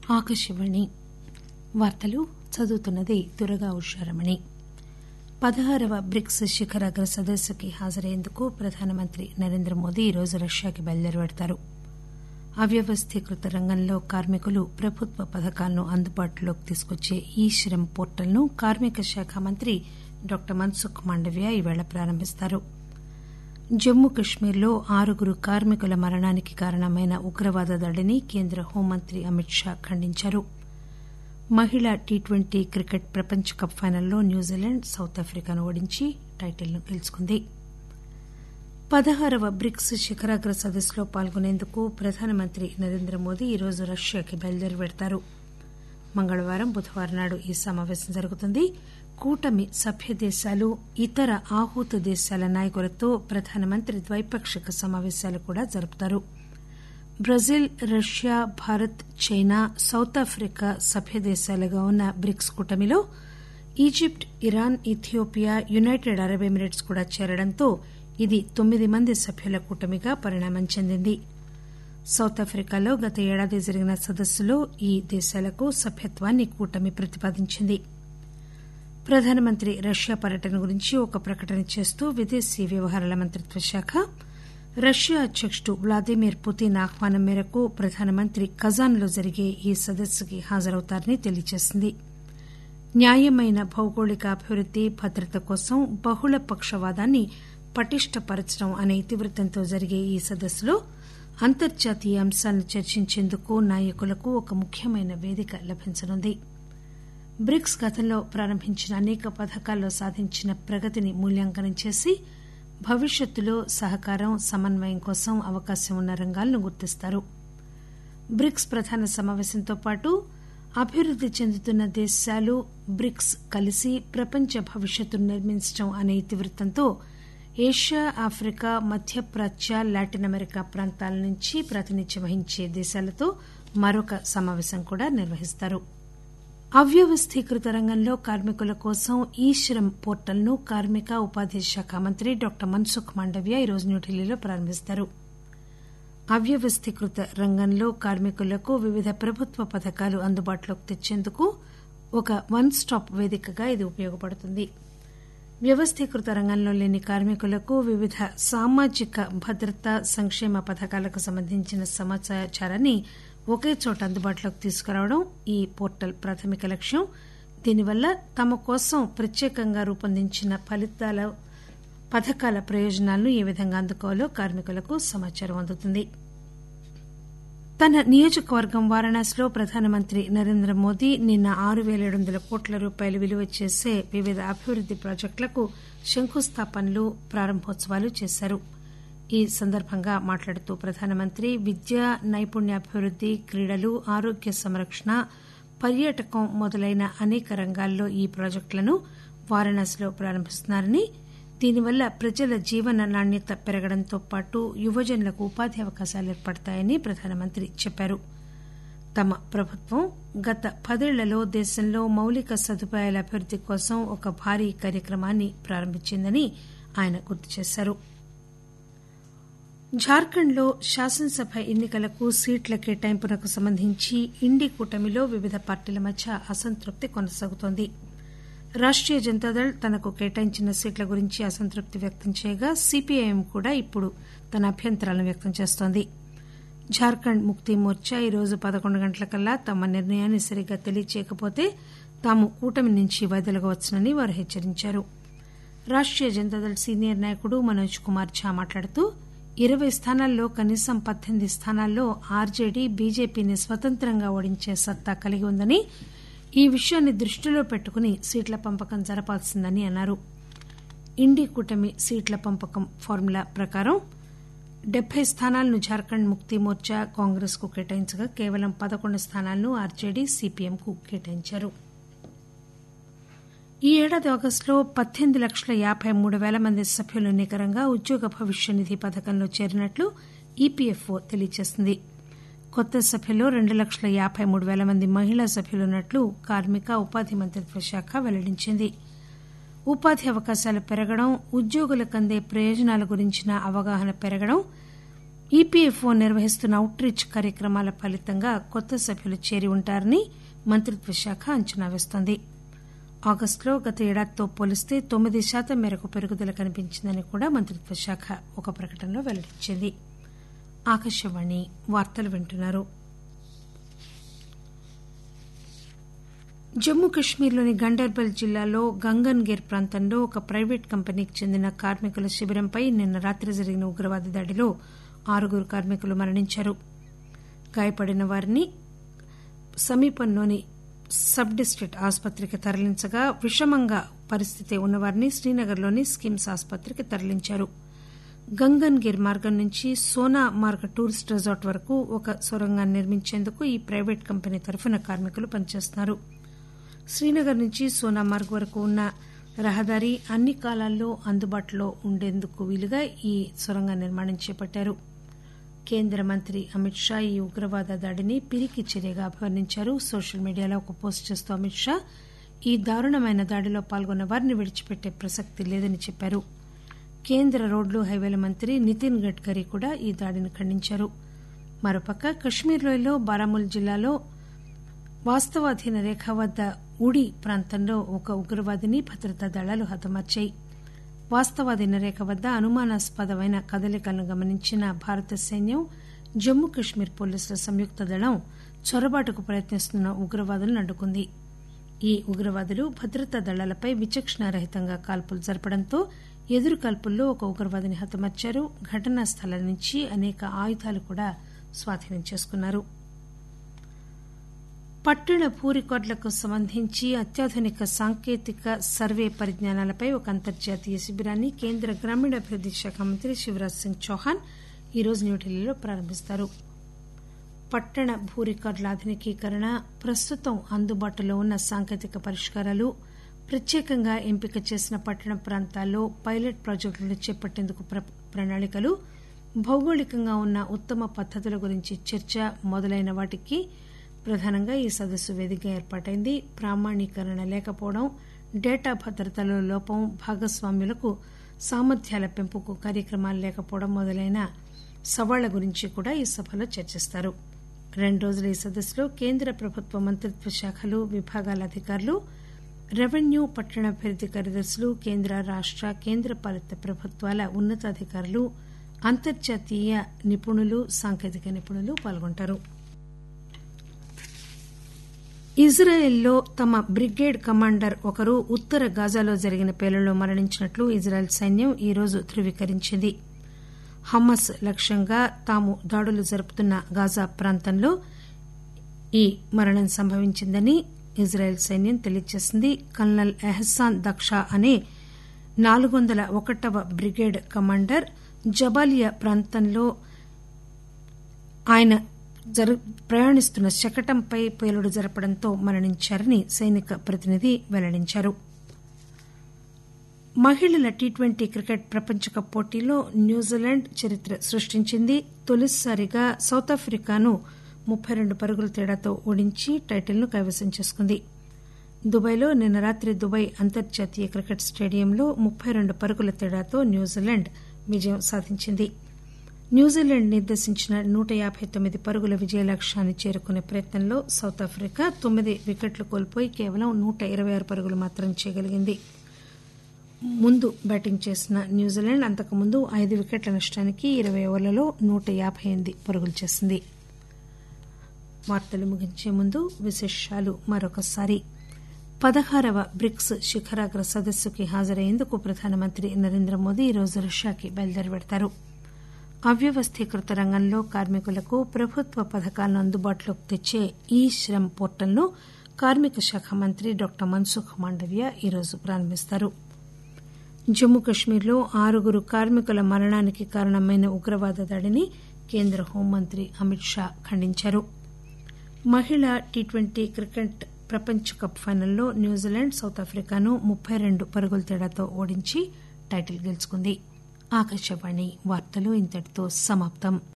ఆకాశవాణి వార్తలు చదువుతున్నది దుర్గా ఉషారమణి పదహారవ బ్రిక్స్ శిఖరాగ్ర సదస్సుకి హాజరయ్యేందుకు ప్రధానమంత్రి నరేంద్ర మోదీ ఈరోజు రష్యాకి బయలుదేరి పెడతారు అవ్యవస్థీకృత రంగంలో కార్మికులు ప్రభుత్వ పథకాలను అందుబాటులోకి తీసుకొచ్చే ఈ శ్రమ్ పోర్టల్ ను కార్మిక శాఖ మంత్రి డాక్టర్ మన్సుఖ్ మాండవ్య ఈరోజు ప్రారంభిస్తారు జమ్మూ కశ్మీర్లో ఆరుగురు కార్మికుల మరణానికి కారణమైన ఉగ్రవాద దాడిని కేంద్ర హోంమంత్రి అమిత్ షా ఖండించారు మహిళా టీ ట్వంటీ క్రికెట్ ప్రపంచ కప్ ఫైనల్లో న్యూజిలాండ్ సౌత్ ఆఫ్రికాను ఓడించి టైటిల్ ను గెలుచుకుంది పదహారవ బ్రిక్స్ శిఖరాగ్ర సదస్సులో పాల్గొనేందుకు ప్రధానమంత్రి నరేంద్ర మోదీ ఈరోజు రష్యాకి బయలుదేరి పెడతారు మంగళవారం బుధవారం నాడు ఈ సమాపేశం జరుగుతుంది కూటమి సభ్య దేశాలు ఇతర ఆహూత దేశాల నాయకులతో ప్రధానమంత్రి ద్వైపాక్షిక సమాపేశాలు కూడా జరుపుతారు Brazil Russia Bharat China South Africa సభ్య దేశాలుగా ఉన్న బ్రిక్స్ కూటమిలో Egypt Iran Ethiopia United Arab Emirates కూడా చేరడంతో ఇది తొమ్మిది మంది సభ్యుల కూటమిగా పరిణామం చెందింది సౌత్ ఆఫ్రికాలో గత ఏడాది జరిగిన సదస్సులో ఈ దేశాలకు సభ్యత్వాన్ని కూటమి ప్రతిపాదించింది ప్రధానమంత్రి రష్యా పర్యటన గురించి ఒక ప్రకటన చేస్తూ విదేశీ వ్యవహారాల మంత్రిత్వ శాఖ రష్యా అధ్యకుడు వ్లాదిమిర్ పుతిన్ ఆహ్వానం మేరకు ప్రధానమంత్రి కజాన్ లో జరిగే ఈ సదస్సుకి హాజరవుతారని తెలియజేసింది న్యాయమైన భౌగోళిక అభివృద్ది భద్రత కోసం బహుళ పక్షవాదాన్ని పటిష్టపరచడం అనే ఇతివృత్తంతో జరిగే ఈ సదస్సులో అంతర్జాతీయ అంశాలను చర్చించేందుకు నాయకులకు ఒక ముఖ్యమైన వేదిక లభించనుంది బ్రిక్స్ గతంలో ప్రారంభించిన అనేక పథకాల్లో సాధించిన ప్రగతిని మూల్యాంకనం చేసి భవిష్యత్తులో సహకారం సమన్వయం కోసం అవకాశం ఉన్న రంగాలను గుర్తిస్తారు బ్రిక్స్ ప్రధాన సమాపేశంతో పాటు అభివృద్ది చెందుతున్న దేశాలు బ్రిక్స్ కలిసి ప్రపంచ భవిష్యత్తును నిర్మించడం అనే ఇతివృత్తంతో ఏషియా ఆఫ్రికా మధ్యప్రాచ్య లాటిన్ అమెరికా ప్రాంతాల నుంచి ప్రాతినిధ్యం వహించే దేశాలతో మరొక సమాపేశం కూడా నిర్వహిస్తారు అవ్యవస్థీకృత రంగంలో కార్మికుల కోసం ఈ శ్రమ్ పోర్టల్ ను కార్మిక ఉపాధి శాఖ మంత్రి డాక్టర్ మన్సుఖ్ మాండవ్య ఈరోజు న్యూఢిల్లీలో ప్రారంభిస్తారు అవ్యవస్థీకృత రంగంలో కార్మికులకు వివిధ ప్రభుత్వ పథకాలు అందుబాటులోకి తెచ్చేందుకు ఒక వన్ స్టాప్ వేదికగా ఇది ఉపయోగపడుతుంది వ్యవస్థీకృత రంగంలో లేని కార్మికులకు వివిధ సామాజిక భద్రతా సంక్షేమ పథకాలకు సంబంధించిన సమాచారాన్ని ఒకే చోట అందుబాటులోకి తీసుకురావడం ఈ పోర్టల్ ప్రాథమిక లక్ష్యం దీనివల్ల తమ కోసం ప్రత్యేకంగా రూపొందించిన ఫలితాల పథకాల ప్రయోజనాలను ఏ విధంగా అందుకోవాలో కార్మికులకు సమాచారం అందుతుంది తన నియోజకవర్గం వారణాసిలో ప్రధానమంత్రి నరేంద్ర మోదీ నిన్న ఆరు పేల ఏడు వందల కోట్ల రూపాయలు విలువ చేసే వివిధ అభివృద్ది ప్రాజెక్టులకు శంకుస్థాపనలు ప్రారంభోత్సవాలు చేశారు ఈ సందర్భంగా మాట్లాడుతూ ప్రధానమంత్రి విద్య నైపుణ్యాభివృద్ది క్రీడలు ఆరోగ్య సంరక్షణ పర్యాటకం మొదలైన అనేక రంగాల్లో ఈ ప్రాజెక్టులను వారణాసిలో ప్రారంభిస్తున్నారని దీనివల్ల ప్రజల జీవన నాణ్యత పెరగడంతో పాటు యువజనులకు ఉపాధి అవకాశాలు ఏర్పడతాయని ప్రధానమంత్రి చెప్పారు తమ ప్రభుత్వం గత పదేళ్లలో దేశంలో మౌలిక సదుపాయాల అభివృద్ది కోసం ఒక భారీ కార్యక్రమాన్ని ప్రారంభించిందని ఆయన గుర్తు చేశారు జార్ఖండ్లో శాసనసభ ఎన్నికలకు సీట్ల కేటాయింపునకు సంబంధించి ఇండి కూటమిలో వివిధ పార్టీల మధ్య అసంతృప్తి కొనసాగుతోంది రాష్టీయ జనతాదళ్ తనకు కేటాయించిన సీట్ల గురించి అసంతృప్తి వ్యక్తం చేయగా సీపీఐఎం కూడా ఇప్పుడు తన అభ్యంతరాలను వ్యక్తం చేస్తోంది జార్ఖండ్ ముక్తి మోర్చా ఈరోజు పదకొండు గంటలకల్లా తమ నిర్ణయాన్ని సరిగ్గా తెలియచేయకపోతే తాము కూటమి నుంచి వైదొలగవచ్చునని వారు హెచ్చరించారు రాష్టీయ జనతాదళ్ సీనియర్ నాయకుడు మనోజ్ కుమార్ ఝా మాట్లాడుతూ ఇరవై స్థానాల్లో కనీసం పద్దెనిమిది స్థానాల్లో ఆర్జేడీ బీజేపీని స్వతంత్రంగా ఓడించే సత్తా కలిగి ఉందని ఈ విషయాన్ని దృష్టిలో పెట్టుకుని సీట్ల పంపకం జరపాల్సిందని అన్నారు ఇండి కూటమి సీట్ల పంపకం ఫార్ములా ప్రకారం డెబ్బై స్థానాలను జార్ఖండ్ ముక్తి మోర్చా కాంగ్రెస్ కు కేటాయించగా కేవలం పదకొండు స్థానాలను ఆర్జేడీ సీపీఎం కు కేటాయించారు ఈ ఏడాది ఆగస్టులో పద్దెనిమిది లక్షల యాబై మూడు పేల మంది సభ్యులు నికరంగా ఉద్యోగ భవిష్య నిధి పథకంలో చేరినట్లు ఈపీఎఫ్ఓ తెలియజేసింది కొత్త సభ్యుల్లో రెండు లక్షల యాబై మూడు పేల మంది మహిళా సభ్యులున్నట్లు కార్మిక ఉపాధి మంత్రిత్వ శాఖ వెల్లడించింది ఉపాధి అవకాశాలు పెరగడం ఉద్యోగులకు అందే ప్రయోజనాల గురించిన అవగాహన పెరగడం ఈపీఎఫ్ఓ నిర్వహిస్తున్న అవుట్ రీచ్ కార్యక్రమాల ఫలితంగా కొత్త సభ్యులు చేరి ఉంటారని మంత్రిత్వ శాఖ అంచనా వేస్తోంది ఆగస్టులో గత ఏడాదితో పోలిస్తే తొమ్మిది శాతం మేరకు పెరుగుదల కనిపించిందని కూడా మంత్రిత్వ శాఖ ఒక ప్రకటనలో వెల్లడించింది ఆకాశవాణి వార్తలు వింటున్నారు జమ్మూ కశ్మీర్లోని గండర్బల్ జిల్లాలో గంగన్గిర్ ప్రాంతంలో ఒక ప్రైవేట్ కంపెనీకి చెందిన కార్మికుల శిబిరంపై నిన్న రాత్రి జరిగిన ఉగ్రవాద దాడిలో ఆరుగురు కార్మికులు మరణించారు గాయపడిన వారిని సమీపంలోని సబ్ డిస్టిక్ట్ ఆసుపత్రికి తరలించగా విషమంగా పరిస్థితి ఉన్నవారిని శ్రీనగర్లోని స్కిమ్స్ ఆసుపత్రికి తరలించారు గంగన్ గిర్ మార్గం నుంచి సోనా మార్గ టూరిస్ట్ రిసార్ట్ వరకు ఒక సొరంగాన్ని నిర్మించేందుకు ఈ ప్రైవేట్ కంపెనీ తరఫున కార్మికులు పనిచేస్తున్నారు శ్రీనగర్ నుంచి సోనామార్గ్ వరకు ఉన్న రహదారి అన్ని కాలాల్లో అందుబాటులో ఉండేందుకు వీలుగా ఈ సొరంగ నిర్మాణం చేపట్టారు కేంద్ర మంత్రి అమిత్ షా ఈ ఉగ్రవాద దాడిని పిరికి చర్యగా అభివర్ణించారు సోషల్ మీడియాలో ఒక పోస్ట్ చేస్తూ అమిత్ షా ఈ దారుణమైన దాడిలో పాల్గొన్న వారిని విడిచిపెట్టే ప్రసక్తి లేదని చెప్పారు కేంద్ర రోడ్లు హైవేల మంత్రి నితిన్ గడ్కరీ కూడా ఈ దాడిని ఖండించారు మరోపక్క కశ్మీర్ లోయలో బారాముల్ జిల్లాలో వాస్తవాధీన రేఖ వద్ద ఉడి ప్రాంతంలో ఒక ఉగ్రవాదిని భద్రతా దళాలు హతమార్చాయి వాస్తవాధీన రేఖ వద్ద అనుమానాస్పదమైన కదలికలను గమనించిన భారత సైన్యం జమ్మూ కశ్మీర్ పోలీసుల సంయుక్త దళం చొరబాటుకు ప్రయత్నిస్తున్న ఉగ్రవాదులను అడ్డుకుంది ఈ ఉగ్రవాదులు భద్రతా దళాలపై విచక్షణారహితంగా కాల్పులు జరపడంతో ఎదురు కాల్పుల్లో ఒక ఉగ్రవాదిని హతమార్చారు ఘటనా స్థలం నుంచి అనేక ఆయుధాలు కూడా స్వాధీనం చేసుకున్నారు పట్టణ భూ రికార్డులకు సంబంధించి అత్యాధునిక సాంకేతిక సర్వే పరిజ్ఞానాలపై ఒక అంతర్జాతీయ శిబిరాన్ని కేంద్ర గ్రామీణాభివృద్ది శాఖ మంత్రి శివరాజ్ సింగ్ చౌహాన్ ఈరోజు న్యూఢిల్లీలో ప్రారంభిస్తారు పట్టణ భూ రికార్డుల ఆధునికీకరణ ప్రస్తుతం అందుబాటులో ఉన్న సాంకేతిక పరిష్కారాలు ప్రత్యేకంగా ఎంపిక చేసిన పట్టణ ప్రాంతాల్లో పైలట్ ప్రాజెక్టులను చేపట్టేందుకు ప్రణాళికలు భౌగోళికంగా ఉన్న ఉత్తమ పద్దతుల గురించి చర్చ మొదలైన వాటికి ప్రధానంగా ఈ సదస్సు వేదిక ఏర్పాటైంది ప్రామాణీకరణ లేకపోవడం డేటా భద్రతలో లోపం భాగస్వామ్యులకు సామర్థ్యాల పెంపుకు కార్యక్రమాలు లేకపోవడం మొదలైన సవాళ్ల గురించి కూడా ఈ సభలో చర్చిస్తారు రెండు రోజుల ఈ సదస్సులో కేంద్ర ప్రభుత్వ మంత్రిత్వ శాఖలు విభాగాల అధికారులు రెవెన్యూ పట్టణాభివృద్ది కార్యదర్శులు కేంద్ర రాష్ట కేంద్ర పాలిత ప్రభుత్వాల ఉన్నతాధికారులు అంతర్జాతీయ నిపుణులు సాంకేతిక నిపుణులు పాల్గొంటారు ఇజ్రాయెల్లో తమ బ్రిగేడ్ కమాండర్ ఒకరు ఉత్తర గాజాలో జరిగిన పేలుళ్లో మరణించినట్లు ఇజ్రాయెల్ సైన్యం ఈరోజు ధృవీకరించింది హమ్మస్ లక్ష్యంగా తాము దాడులు జరుపుతున్న గాజా ప్రాంతంలో ఈ మరణం సంభవించిందని ఇజ్రాయెల్ సైన్యం తెలియజేసింది కల్నల్ ఎహ్సాన్ దక్షా అనే నాలుగు వందల ఒకటవ బ్రిగేడ్ కమాండర్ జబాలియా ప్రాంతంలో ఆయన ప్రయాణిస్తున్న శకటంపై పేలుడు జరపడంతో మరణించారని సైనిక ప్రతినిధి వెల్లడించారు మహిళల టీ ట్వంటీ క్రికెట్ ప్రపంచ కప్ పోటీలో న్యూజిలాండ్ చరిత్ర సృష్టించింది తొలిసారిగా సౌత్ ఆఫ్రికాను ముప్పై రెండు పరుగుల తేడాతో ఓడించి టైటిల్ను కైవసం చేసుకుంది దుబాయ్లో నిన్న రాత్రి దుబాయ్ అంతర్జాతీయ క్రికెట్ స్టేడియంలో ముప్పై రెండు పరుగుల తేడాతో న్యూజిలాండ్ విజయం సాధించింది న్యూజిలాండ్ నిర్దేశించిన నూట యాబై తొమ్మిది పరుగుల విజయ లక్ష్యాన్ని చేరుకునే ప్రయత్నంలో సౌత్ ఆఫ్రికా తొమ్మిది వికెట్లు కోల్పోయి కేవలం నూట ఇరవై ఆరు పరుగులు మాత్రం చేయగలిగింది ముందు బ్యాటింగ్ చేసిన న్యూజిలాండ్ అంతకుముందు ఐదు వికెట్ల నష్టానికి ఇరవై ఓవర్లలో నూట యాబై ఎనిమిది పరుగులు చేసింది వార్తలు ముగించే ముందు విశేషాలు మరొకసారి పదహారవ బ్రిక్స్ శిఖరాగ్ర సదస్సుకి హాజరయ్యేందుకు ప్రధానమంత్రి నరేంద్ర మోదీ ఈరోజు రష్యాకి బయలుదేరి పెడతారు అవ్యవస్థీకృత రంగంలో కార్మికులకు ప్రభుత్వ పథకాలను అందుబాటులోకి తెచ్చే ఈ శ్రమ్ పోర్టల్ను కార్మిక శాఖ మంత్రి డాక్టర్ మన్సుఖ్ మాండవ్య ఈరోజు ప్రారంభిస్తారు జమ్మూ కశ్మీర్లో ఆరుగురు కార్మికుల మరణానికి కారణమైన ఉగ్రవాద దాడిని కేంద్ర హోంమంత్రి అమిత్ షా ఖండించారు మహిళా టీ ట్వంటీ క్రికెట్ ప్రపంచ కప్ ఫైనల్లో న్యూజిలాండ్ సౌత్ ఆఫ్రికాను ముప్పై రెండు పరుగుల తేడాతో ఓడించి టైటిల్ గెలుచుకుంది ఆకాశవాణి వార్తలు ఇంతటితో సమాప్తం